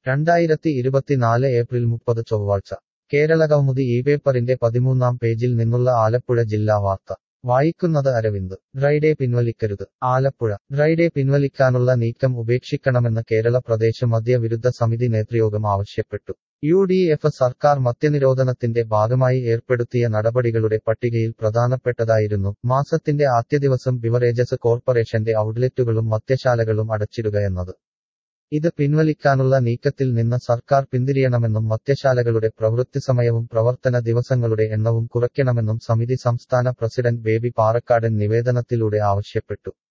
രണ്ടായിരത്തി ഇരുപത്തിനാല് ഏപ്രിൽ മുപ്പത് ചൊവ്വാഴ്ച കേരളകൗമുദി ഈ പേപ്പറിന്റെ പതിമൂന്നാം പേജിൽ നിന്നുള്ള ആലപ്പുഴ ജില്ലാ വാർത്ത വായിക്കുന്നത് അരവിന്ദ് ഡ്രൈഡേ പിൻവലിക്കരുത് ആലപ്പുഴ ഡ്രൈഡേ പിൻവലിക്കാനുള്ള നീക്കം ഉപേക്ഷിക്കണമെന്ന് കേരള പ്രദേശ് മദ്യവിരുദ്ധ സമിതി നേതൃയോഗം ആവശ്യപ്പെട്ടു യു ഡി എഫ് സർക്കാർ മദ്യനിരോധനത്തിന്റെ ഭാഗമായി ഏർപ്പെടുത്തിയ നടപടികളുടെ പട്ടികയിൽ പ്രധാനപ്പെട്ടതായിരുന്നു മാസത്തിന്റെ ആദ്യദിവസം ബിവറേജസ് കോർപ്പറേഷന്റെ ഔട്ട്ലെറ്റുകളും മദ്യശാലകളും അടച്ചിടുകയെന്നത് ഇത് പിൻവലിക്കാനുള്ള നീക്കത്തിൽ നിന്ന് സർക്കാർ പിന്തിരിയണമെന്നും മദ്യശാലകളുടെ പ്രവൃത്തി സമയവും പ്രവർത്തന ദിവസങ്ങളുടെ എണ്ണവും കുറയ്ക്കണമെന്നും സമിതി സംസ്ഥാന പ്രസിഡന്റ് ബേബി പാറക്കാടൻ നിവേദനത്തിലൂടെ ആവശ്യപ്പെട്ടു